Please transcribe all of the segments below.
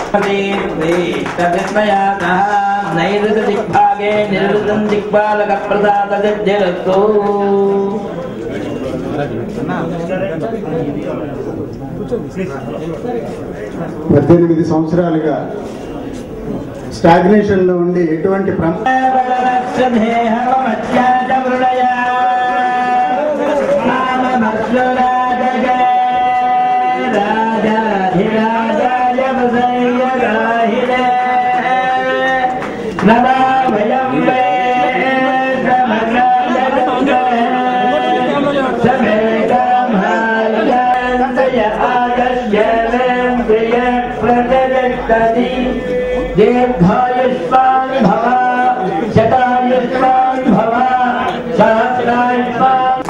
నైరుతిగ్భాగే నిరుతం దిగ్బాలక ప్రసాద సిద్ధిరస్తు పద్దెనిమిది సంవత్సరాలుగా స్టాగ్నేషన్ లో ఉండి ఎటువంటి ప్రమ దీర్ఘాయుష్మాన్ భవ శతాయుష్మాన్ భవ సహస్రాయుష్మాన్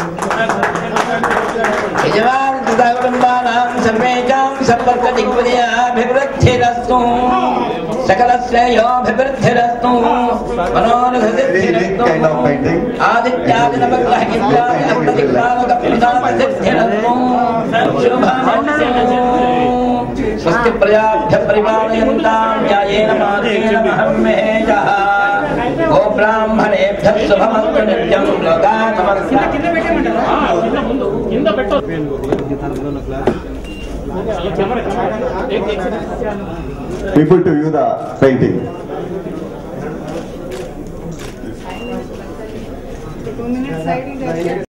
యజమానుదానం సర్వేషాం సంపర్క దిగ్విజయాభివృద్ధిరస్తు సకల శ్రేయోభివృద్ధిరస్తు మనోనుసిద్ధిరస్తు Kind of painting. ఆదిత్యాది నవగ్రహ ఇంద్రాది అష్టదిక్పాలక ప్రసాద సిద్ధిరస్తు శుభమస్తు స్వస్తి ప్రజాభ్య పరిపాలయంతాం న్యాయేన మార్గేణ మహం మహేజః గోబ్రాహ్మణేభ్యः శుభమస్తు నిత్యం లోకా People to view the painting. Two minutes side